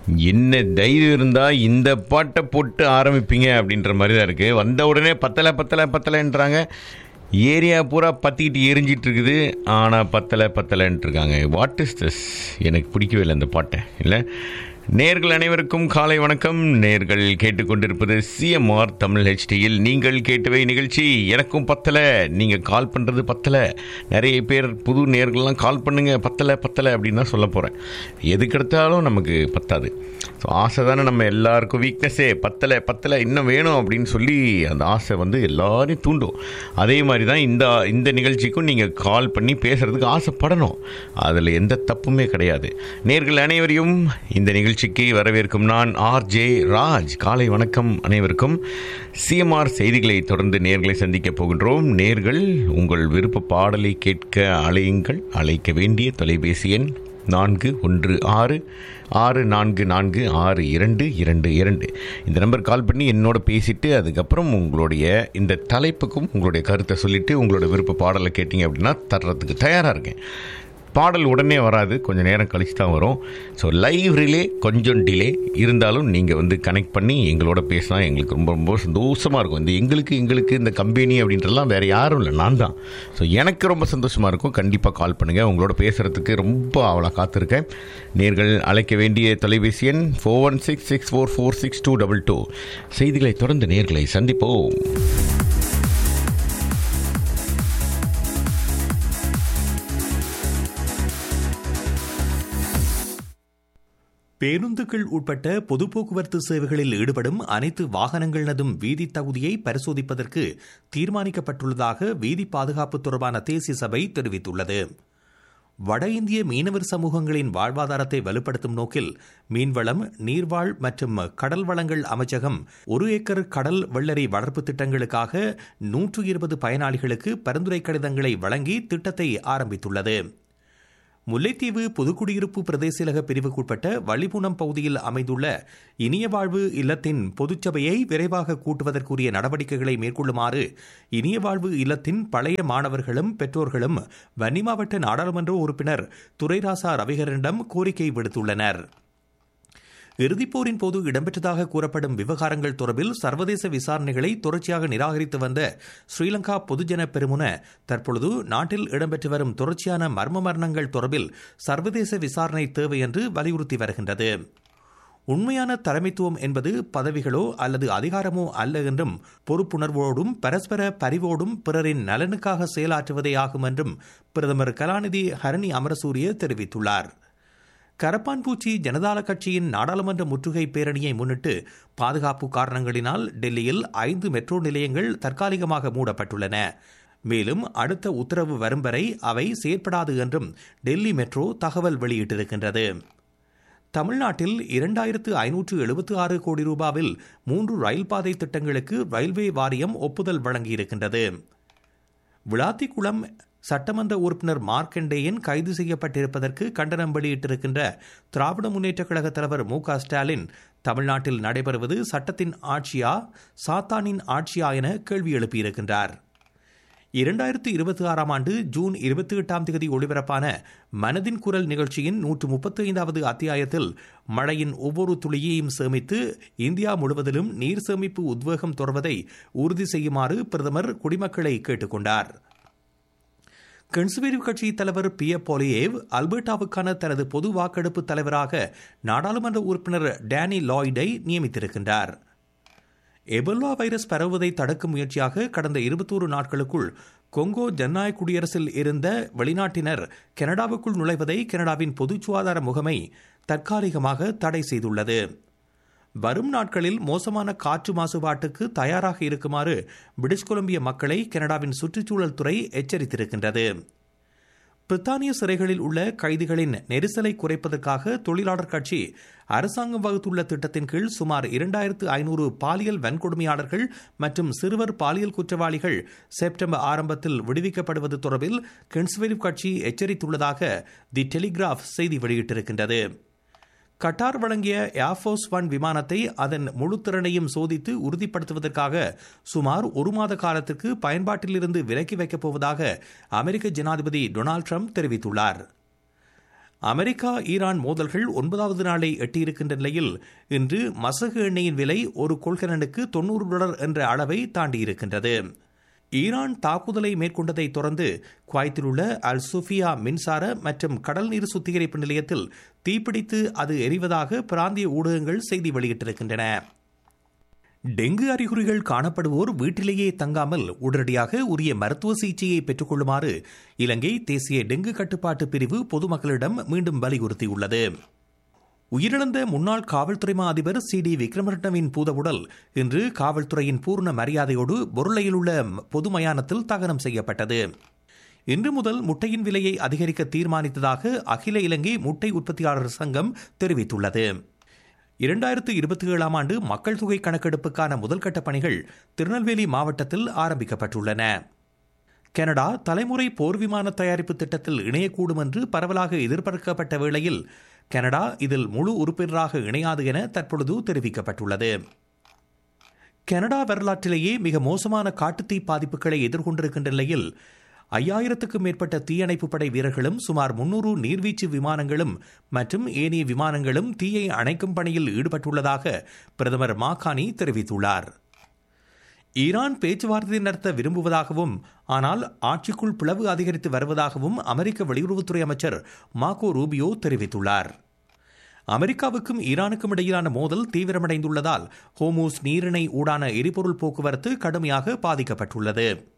என்ன தைரியம் இருந்தால் இந்த பாட்டை போட்டு ஆரம்பிப்பீங்க அப்படின்ற மாதிரி தான் இருக்குது வந்த உடனே பத்தலை பத்தலை பத்தலைன்றாங்க ஏரியா பூரா பற்றிக்கிட்டு எரிஞ்சிட்டு இருக்குது ஆனால் பத்தலை பத்தலைன்ட்டு இருக்காங்க வாட் இஸ் திஸ் எனக்கு பிடிக்கவே இல்லை அந்த பாட்டை இல்லை நேர்கள் அனைவருக்கும் காலை வணக்கம் நேர்கள் கேட்டுக்கொண்டிருப்பது சிஎம்ஆர் தமிழ் ஹெச்டியில் நீங்கள் கேட்டவை நிகழ்ச்சி எனக்கும் பத்தலை நீங்கள் கால் பண்ணுறது பத்தலை நிறைய பேர் புது நேர்கள்லாம் கால் பண்ணுங்க பத்தலை பத்தலை அப்படின்னு தான் சொல்ல போகிறேன் எதுக்கெடுத்தாலும் நமக்கு பத்தாது ஸோ ஆசை தானே நம்ம எல்லாருக்கும் வீக்னஸே பத்தலை பத்தலை இன்னும் வேணும் அப்படின்னு சொல்லி அந்த ஆசை வந்து எல்லாரையும் தூண்டும் அதே மாதிரி தான் இந்த இந்த நிகழ்ச்சிக்கும் நீங்கள் கால் பண்ணி பேசுகிறதுக்கு ஆசைப்படணும் அதில் எந்த தப்புமே கிடையாது நேர்கள் அனைவரையும் இந்த நிகழ்ச்சிக்கு வரவேற்கும் நான் ஆர் ஜே ராஜ் காலை வணக்கம் அனைவருக்கும் சிஎம்ஆர் செய்திகளை தொடர்ந்து நேர்களை சந்திக்கப் போகின்றோம் நேர்கள் உங்கள் விருப்ப பாடலை கேட்க அழையுங்கள் அழைக்க வேண்டிய தொலைபேசி எண் நான்கு ஒன்று ஆறு ஆறு நான்கு நான்கு ஆறு இரண்டு இரண்டு இரண்டு இந்த நம்பர் கால் பண்ணி என்னோட பேசிட்டு அதுக்கப்புறம் உங்களுடைய இந்த தலைப்புக்கும் உங்களுடைய கருத்தை சொல்லிவிட்டு உங்களோட விருப்ப பாடலை கேட்டிங்க அப்படின்னா தர்றதுக்கு தயாராக இருக்கேன் பாடல் உடனே வராது கொஞ்சம் நேரம் கழிச்சு தான் வரும் ஸோ லைவ் ரிலே கொஞ்சம் டிலே இருந்தாலும் நீங்கள் வந்து கனெக்ட் பண்ணி எங்களோட பேசினா எங்களுக்கு ரொம்ப ரொம்ப சந்தோஷமாக இருக்கும் இந்த எங்களுக்கு எங்களுக்கு இந்த கம்பெனி அப்படின்றலாம் வேறு யாரும் இல்லை நான் தான் ஸோ எனக்கு ரொம்ப சந்தோஷமாக இருக்கும் கண்டிப்பாக கால் பண்ணுங்கள் உங்களோட பேசுகிறதுக்கு ரொம்ப அவளை காத்திருக்கேன் நேர்கள் அழைக்க வேண்டிய தொலைபேசி எண் four one six six four four six two double two செய்திகளை தொடர்ந்து நேர்களை சந்திப்போம் பேருந்துகள் உட்பட்ட பொது போக்குவரத்து சேவைகளில் ஈடுபடும் அனைத்து வாகனங்களினதும் வீதி தகுதியை பரிசோதிப்பதற்கு தீர்மானிக்கப்பட்டுள்ளதாக வீதி பாதுகாப்பு தொடர்பான தேசிய சபை தெரிவித்துள்ளது வட இந்திய மீனவர் சமூகங்களின் வாழ்வாதாரத்தை வலுப்படுத்தும் நோக்கில் மீன்வளம் நீர்வாழ் மற்றும் கடல் வளங்கள் அமைச்சகம் ஒரு ஏக்கர் கடல் வெள்ளரி வளர்ப்பு திட்டங்களுக்காக நூற்று இருபது பயனாளிகளுக்கு பரிந்துரை கடிதங்களை வழங்கி திட்டத்தை ஆரம்பித்துள்ளது முல்லைத்தீவு புதுக்குடியிருப்பு பிரதேசலக பிரிவுக்குட்பட்ட வள்ளிபுணம் பகுதியில் அமைந்துள்ள இனிய வாழ்வு இல்லத்தின் பொதுச்சபையை விரைவாக கூட்டுவதற்குரிய நடவடிக்கைகளை மேற்கொள்ளுமாறு இனிய வாழ்வு இல்லத்தின் பழைய மாணவர்களும் பெற்றோர்களும் வன்னி மாவட்ட நாடாளுமன்ற உறுப்பினர் துரைராசா ரவிகரனிடம் கோரிக்கை விடுத்துள்ளனர் இறுதிப்போரின் போது இடம்பெற்றதாக கூறப்படும் விவகாரங்கள் தொடர்பில் சர்வதேச விசாரணைகளை தொடர்ச்சியாக நிராகரித்து வந்த ஸ்ரீலங்கா பொதுஜன பெருமுன தற்பொழுது நாட்டில் இடம்பெற்று வரும் தொடர்ச்சியான மர்ம மரணங்கள் தொடர்பில் சர்வதேச விசாரணை தேவை என்று வலியுறுத்தி வருகின்றது உண்மையான தலைமைத்துவம் என்பது பதவிகளோ அல்லது அதிகாரமோ அல்ல என்றும் பொறுப்புணர்வோடும் பரஸ்பர பரிவோடும் பிறரின் நலனுக்காக செயலாற்றுவதே ஆகும் என்றும் பிரதமர் கலாநிதி ஹரணி அமரசூரிய தெரிவித்துள்ளார் கரப்பான்பூச்சி ஜனதாள கட்சியின் நாடாளுமன்ற முற்றுகை பேரணியை முன்னிட்டு பாதுகாப்பு காரணங்களினால் டெல்லியில் ஐந்து மெட்ரோ நிலையங்கள் தற்காலிகமாக மூடப்பட்டுள்ளன மேலும் அடுத்த உத்தரவு வரும் வரை அவை செயற்படாது என்றும் டெல்லி மெட்ரோ தகவல் வெளியிட்டிருக்கின்றது தமிழ்நாட்டில் இரண்டாயிரத்து ஐநூற்று எழுபத்தி ஆறு கோடி ரூபாவில் மூன்று ரயில் பாதை திட்டங்களுக்கு ரயில்வே வாரியம் ஒப்புதல் வழங்கியிருக்கின்றது விளாத்திக்குளம் சட்டமன்ற உறுப்பினர் மார்க்கண்டேயன் கைது செய்யப்பட்டிருப்பதற்கு கண்டனம் வெளியிட்டிருக்கின்ற திராவிட முன்னேற்ற கழக தலைவர் மு ஸ்டாலின் தமிழ்நாட்டில் நடைபெறுவது சட்டத்தின் ஆட்சியா சாத்தானின் ஆட்சியா என கேள்வி எழுப்பியிருக்கின்றார் இரண்டாயிரத்தி இருபத்தி ஆறாம் ஆண்டு ஜூன் இருபத்தி எட்டாம் தேதி ஒளிபரப்பான மனதின் குரல் நிகழ்ச்சியின் நூற்று முப்பத்தி ஐந்தாவது அத்தியாயத்தில் மழையின் ஒவ்வொரு துளியையும் சேமித்து இந்தியா முழுவதிலும் நீர் சேமிப்பு உத்வேகம் தொடர்வதை உறுதி செய்யுமாறு பிரதமர் குடிமக்களை கேட்டுக்கொண்டார் கன்சர்வேட்டிவ் கட்சி தலைவர் பி எ போலியேவ் அல்பர்டாவுக்கான தனது பொது வாக்கெடுப்பு தலைவராக நாடாளுமன்ற உறுப்பினர் டேனி லாய்டை நியமித்திருக்கின்றார் எபோலா வைரஸ் பரவுவதை தடுக்கும் முயற்சியாக கடந்த இருபத்தோரு நாட்களுக்குள் கொங்கோ ஜனநாயக குடியரசில் இருந்த வெளிநாட்டினர் கனடாவுக்குள் நுழைவதை கனடாவின் பொது சுகாதார முகமை தற்காலிகமாக தடை செய்துள்ளது வரும் நாட்களில் மோசமான காற்று மாசுபாட்டுக்கு தயாராக இருக்குமாறு பிரிட்டிஷ் கொலம்பிய மக்களை கனடாவின் சுற்றுச்சூழல் துறை எச்சரித்திருக்கின்றது பிரித்தானிய சிறைகளில் உள்ள கைதிகளின் நெரிசலை குறைப்பதற்காக தொழிலாளர் கட்சி அரசாங்கம் வகுத்துள்ள திட்டத்தின் கீழ் சுமார் இரண்டாயிரத்து ஐநூறு பாலியல் வன்கொடுமையாளர்கள் மற்றும் சிறுவர் பாலியல் குற்றவாளிகள் செப்டம்பர் ஆரம்பத்தில் விடுவிக்கப்படுவது தொடர்பில் கன்சர்வேட்டிவ் கட்சி எச்சரித்துள்ளதாக தி டெலிகிராஃப் செய்தி வெளியிட்டிருக்கின்றது கட்டார் வழங்கிய ஏர்ஃபோர்ஸ் ஒன் விமானத்தை அதன் முழு திறனையும் சோதித்து உறுதிப்படுத்துவதற்காக சுமார் ஒரு மாத காலத்திற்கு பயன்பாட்டிலிருந்து விலக்கி வைக்கப் போவதாக அமெரிக்க ஜனாதிபதி டொனால்டு ட்ரம்ப் தெரிவித்துள்ளார் அமெரிக்கா ஈரான் மோதல்கள் ஒன்பதாவது நாளை எட்டியிருக்கின்ற நிலையில் இன்று மசகு எண்ணெயின் விலை ஒரு கொள்கலனுக்கு தொன்னூறு டாலர் என்ற அளவை தாண்டியிருக்கின்றது ஈரான் தாக்குதலை மேற்கொண்டதை தொடர்ந்து குவைத்தில் உள்ள அல் சுஃபியா மின்சார மற்றும் கடல் நீர் சுத்திகரிப்பு நிலையத்தில் தீப்பிடித்து அது எரிவதாக பிராந்திய ஊடகங்கள் செய்தி வெளியிட்டிருக்கின்றன டெங்கு அறிகுறிகள் காணப்படுவோர் வீட்டிலேயே தங்காமல் உடனடியாக உரிய மருத்துவ சிகிச்சையை பெற்றுக்கொள்ளுமாறு இலங்கை தேசிய டெங்கு கட்டுப்பாட்டு பிரிவு பொதுமக்களிடம் மீண்டும் வலியுறுத்தியுள்ளது உயிரிழந்த முன்னாள் காவல்துறை மா அதிபர் சி டி விக்ரமரட்னவின் பூதவுடல் இன்று காவல்துறையின் பூர்ண மரியாதையோடு பொருளையில் உள்ள பொது மயானத்தில் தகனம் செய்யப்பட்டது இன்று முதல் முட்டையின் விலையை அதிகரிக்க தீர்மானித்ததாக அகில இலங்கை முட்டை உற்பத்தியாளர் சங்கம் தெரிவித்துள்ளது இரண்டாயிரத்து இருபத்தி ஏழாம் ஆண்டு மக்கள் தொகை கணக்கெடுப்புக்கான முதல்கட்ட பணிகள் திருநெல்வேலி மாவட்டத்தில் ஆரம்பிக்கப்பட்டுள்ளன கனடா தலைமுறை போர் விமான தயாரிப்பு திட்டத்தில் இணையக்கூடும் என்று பரவலாக எதிர்பார்க்கப்பட்ட வேளையில் கனடா இதில் முழு உறுப்பினராக இணையாது என தற்பொழுது தெரிவிக்கப்பட்டுள்ளது கனடா வரலாற்றிலேயே மிக மோசமான காட்டுத்தீ பாதிப்புகளை எதிர்கொண்டிருக்கின்ற நிலையில் ஐயாயிரத்துக்கும் மேற்பட்ட தீயணைப்பு படை வீரர்களும் சுமார் முன்னூறு நீர்வீழ்ச்சி விமானங்களும் மற்றும் ஏனைய விமானங்களும் தீயை அணைக்கும் பணியில் ஈடுபட்டுள்ளதாக பிரதமர் மாகானி தெரிவித்துள்ளார் ஈரான் பேச்சுவார்த்தை நடத்த விரும்புவதாகவும் ஆனால் ஆட்சிக்குள் பிளவு அதிகரித்து வருவதாகவும் அமெரிக்க வெளியுறவுத்துறை அமைச்சர் மாக்கோ ரூபியோ தெரிவித்துள்ளார் அமெரிக்காவுக்கும் ஈரானுக்கும் இடையிலான மோதல் தீவிரமடைந்துள்ளதால் ஹோமூஸ் நீரிணை ஊடான எரிபொருள் போக்குவரத்து கடுமையாக பாதிக்கப்பட்டுள்ளது